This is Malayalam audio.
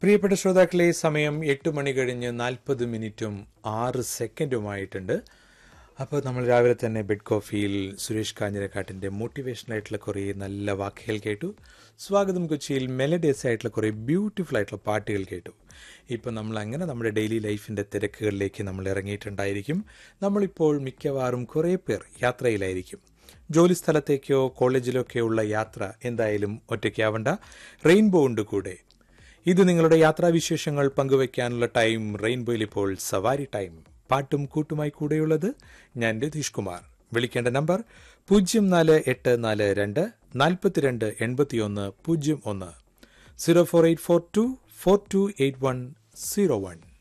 പ്രിയപ്പെട്ട ശ്രോതാക്കളെ സമയം എട്ട് മണി കഴിഞ്ഞ് നാൽപ്പത് മിനിറ്റും ആറ് സെക്കൻഡുമായിട്ടുണ്ട് അപ്പോൾ നമ്മൾ രാവിലെ തന്നെ ബെഡ് കോഫിയിൽ സുരേഷ് കാഞ്ഞിരക്കാട്ടിൻ്റെ മോട്ടിവേഷണൽ ആയിട്ടുള്ള കുറേ നല്ല വാക്കുകൾ കേട്ടു സ്വാഗതം കൊച്ചിയിൽ മെലഡിയസ് ആയിട്ടുള്ള കുറേ ബ്യൂട്ടിഫുൾ ആയിട്ടുള്ള പാട്ടുകൾ കേട്ടു ഇപ്പം നമ്മൾ അങ്ങനെ നമ്മുടെ ഡെയിലി ലൈഫിൻ്റെ തിരക്കുകളിലേക്ക് നമ്മൾ ഇറങ്ങിയിട്ടുണ്ടായിരിക്കും നമ്മളിപ്പോൾ മിക്കവാറും കുറേ പേർ യാത്രയിലായിരിക്കും ജോലി സ്ഥലത്തേക്കോ കോളേജിലൊക്കെയുള്ള യാത്ര എന്തായാലും ഒറ്റയ്ക്കാവണ്ട റെയിൻബോ ഉണ്ട് കൂടെ ഇത് നിങ്ങളുടെ യാത്രാവിശേഷങ്ങൾ പങ്കുവയ്ക്കാനുള്ള ടൈം റെയിൻബോയിൽ ഇപ്പോൾ സവാരി ടൈം പാട്ടും കൂട്ടുമായി കൂടെയുള്ളത് ഞാൻ രതീഷ് കുമാർ വിളിക്കേണ്ട നമ്പർ പൂജ്യം നാല് എട്ട് നാല് രണ്ട് നാൽപ്പത്തിരണ്ട് എൺപത്തിയൊന്ന് പൂജ്യം ഒന്ന് zero four eight four two four two eight one zero one